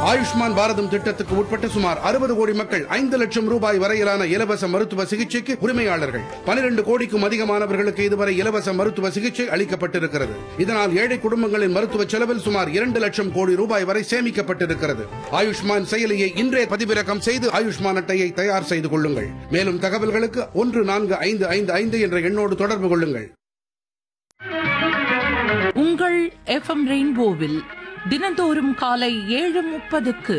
ஆயுஷ்மான் பாரதம் திட்டத்துக்கு உட்பட்ட சுமார் அறுபது கோடி மக்கள் ஐந்து லட்சம் ரூபாய் வரையிலான இலவச மருத்துவ சிகிச்சைக்கு உரிமையாளர்கள் பனிரெண்டு கோடிக்கும் அதிகமானவர்களுக்கு இதுவரை இலவச மருத்துவ சிகிச்சை அளிக்கப்பட்டிருக்கிறது இதனால் ஏழை குடும்பங்களின் மருத்துவ செலவில் சுமார் இரண்டு லட்சம் கோடி ரூபாய் வரை சேமிக்கப்பட்டிருக்கிறது ஆயுஷ்மான் செயலியை இன்றே பதிவிறக்கம் செய்து ஆயுஷ்மான் அட்டையை தயார் செய்து கொள்ளுங்கள் மேலும் தகவல்களுக்கு ஒன்று நான்கு ஐந்து ஐந்து ஐந்து என்ற எண்ணோடு தொடர்பு கொள்ளுங்கள் உங்கள் எஃப்எம் ரெயின்போவில் தினந்தோறும் காலை ஏழு முப்பதுக்கு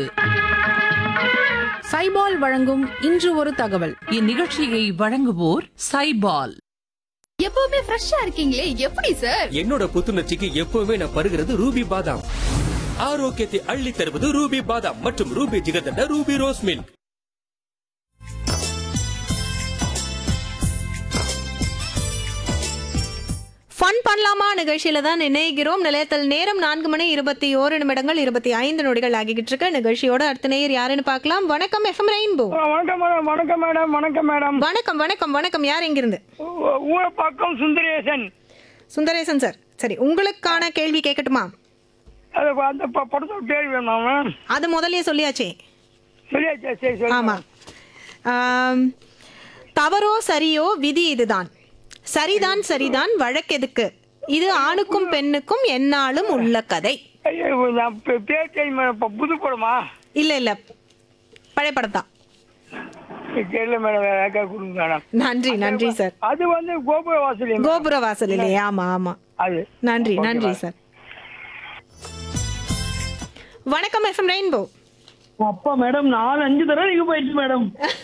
சைபால் வழங்கும் இன்று ஒரு தகவல் இந்நிகழ்ச்சியை வழங்குவோர் சைபால் எப்பவுமே ஃப்ரெஷ்ஷா இருக்கீங்களே எப்படி சார் என்னோட புத்துணர்ச்சிக்கு எப்பவுமே நான் பருகிறது ரூபி பாதாம் ஆரோக்கியத்தை அள்ளி தருவது ரூபி பாதாம் மற்றும் Ruby jigarthanda Ruby rose milk fun பண்ணலாமா நிகழ்ச்சியில தான் நினைக்கிறோம் நிலையத்தில் நேரம் நான்கு மணி இருபத்தி ஓரு நிமிடங்கள் இருபத்தி ஐந்து நொடிகள் ஆகிக்கிட்டு இருக்கு நிகழ்ச்சியோட அடுத்த நேயர் யாருன்னு பார்க்கலாம் வணக்கம் எஃப்எம் ரெயின்போ வணக்கம் மேடம் வணக்கம் மேடம் வணக்கம் மேடம் வணக்கம் வணக்கம் வணக்கம் யார் எங்கிருந்து ஊ- ஊரப்பாக்கம் சுந்தரேசன் சுந்தரேசன் சார் சரி உங்களுக்கான கேள்வி கேட்கட்டுமா அது ப- அந்த ப- படத்தோட பேர் வேணுமா மேம் அது முதல்லயே சொல்லியாச்சே சொல்லியாச்சா சரி சரி ஆமா ஆம், தவறோ சரியோ விதி இதுதான் சரிதான் சரிதான் வழக்கெதுக்கு இது ஆணுக்கும் பெண்ணுக்கும் எந்நாளும் உள்ள கதை ஐயோ, நான் பே- பேர் தெரியும் மேடம் இப்போ புது படமா இல்ல இல்ல பழைய படம் தான் தெரியல மேடம் வேற யாருக்கா கொடுங்க மேடம் நன்றி நன்றி சார் அது வந்து கோபுர வாசல் மேடம். கோபுர வாசல் இல்லையா ஆமா ஆமா அது நன்றி Okay, நன்றி madam. சார் வணக்கம் எஃப்எம் ரெயின்போ அப்பா மேடம் நாலு அஞ்சு தடவை நீங்க போயிடுச்சு மேடம்